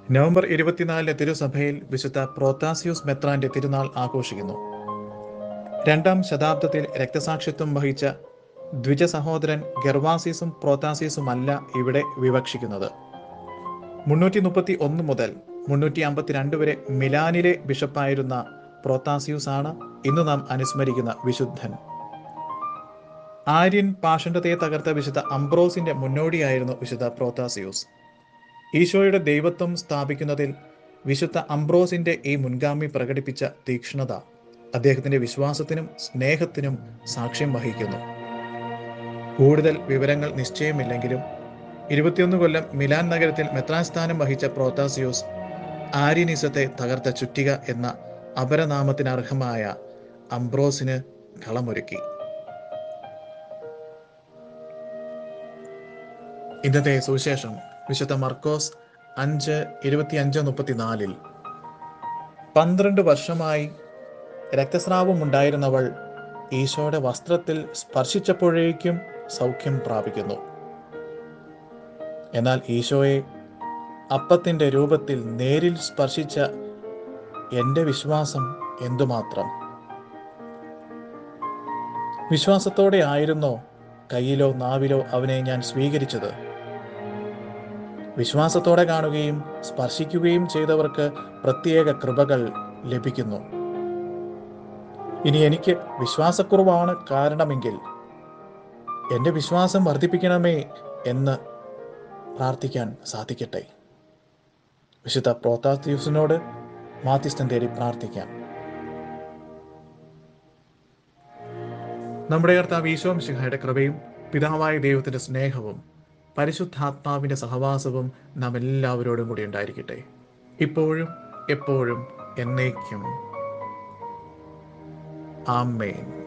November ഇരുപത്തിനാലിന് തിരുസഭയിൽ വിശുദ്ധ പ്രോത്താസിയൂസ് മെത്രാന്റെ തിരുനാൾ ആഘോഷിക്കുന്നു രണ്ടാം ശതാബ്ദത്തിൽ രക്തസാക്ഷിത്വം വഹിച്ച ദ്വിജ സഹോദരൻ ഗർവാസീസും പ്രോത്താസീസുമല്ല ഇവിടെ വിവക്ഷിക്കുന്നത് മുന്നൂറ്റി മുപ്പത്തി ഒന്ന് മുതൽ മുന്നൂറ്റി അമ്പത്തിരണ്ട് വരെ മിലാനിലെ ബിഷപ്പായിരുന്ന പ്രോത്താസിയൂസ് ആണ് ഇന്ന് നാം അനുസ്മരിക്കുന്ന വിശുദ്ധൻ ആര്യൻ പാഷണ്ഡതയെ തകർത്ത വിശുദ്ധ അംബ്രോസിന്റെ മുന്നോടിയായിരുന്നു വിശുദ്ധ പ്രോത്താസിയൂസ് ഈശോയുടെ ദൈവത്വം സ്ഥാപിക്കുന്നതിൽ വിശുദ്ധ അംബ്രോസിന്റെ ഈ മുൻഗാമി പ്രകടിപ്പിച്ച തീക്ഷ്ണത അദ്ദേഹത്തിന്റെ വിശ്വാസത്തിനും സ്നേഹത്തിനും സാക്ഷ്യം വഹിക്കുന്നു കൂടുതൽ വിവരങ്ങൾ നിശ്ചയമില്ലെങ്കിലും ഇരുപത്തിയൊന്ന് കൊല്ലം മിലാൻ നഗരത്തിൽ മെത്രാൻ സ്ഥാനം വഹിച്ച പ്രോത്താസിയോസ് ആര്യനിസത്തെ തകർത്ത ചുറ്റിക എന്ന അപരനാമത്തിനർഹമായ അംബ്രോസിന് കളമൊരുക്കി ഇന്നത്തെ സുവിശേഷം വിശുദ്ധ മർക്കോസ് അഞ്ച് ഇരുപത്തിയഞ്ച് മുപ്പത്തിനാലിൽ പന്ത്രണ്ട് വർഷമായി രക്തസ്രാവം ഉണ്ടായിരുന്നവൾ ഈശോയുടെ വസ്ത്രത്തിൽ സ്പർശിച്ചപ്പോഴേക്കും സൗഖ്യം പ്രാപിക്കുന്നു എന്നാൽ ഈശോയെ അപ്പത്തിൻ്റെ രൂപത്തിൽ നേരിൽ സ്പർശിച്ച എൻ്റെ വിശ്വാസം എന്തുമാത്രം വിശ്വാസത്തോടെ ആയിരുന്നോ കയ്യിലോ നാവിലോ അവനെ ഞാൻ സ്വീകരിച്ചത് വിശ്വാസത്തോടെ കാണുകയും സ്പർശിക്കുകയും ചെയ്തവർക്ക് പ്രത്യേക കൃപകൾ ലഭിക്കുന്നു ഇനി എനിക്ക് വിശ്വാസക്കുറവാണ് കാരണമെങ്കിൽ എൻ്റെ വിശ്വാസം വർദ്ധിപ്പിക്കണമേ എന്ന് പ്രാർത്ഥിക്കാൻ സാധിക്കട്ടെ വിശുദ്ധ പ്രോത്താത്യൂസിനോട് മാധ്യസ്ഥം തേടി പ്രാർത്ഥിക്കാം നമ്മുടെ കർത്താവ് ഈശോ മിശിഹായുടെ കൃപയും പിതാവായ ദൈവത്തിന്റെ സ്നേഹവും പരിശുദ്ധാത്മാവിന്റെ സഹവാസവും നാം എല്ലാവരോടും കൂടി ഉണ്ടായിരിക്കട്ടെ ഇപ്പോഴും എപ്പോഴും എന്നേക്കും ആമേൻ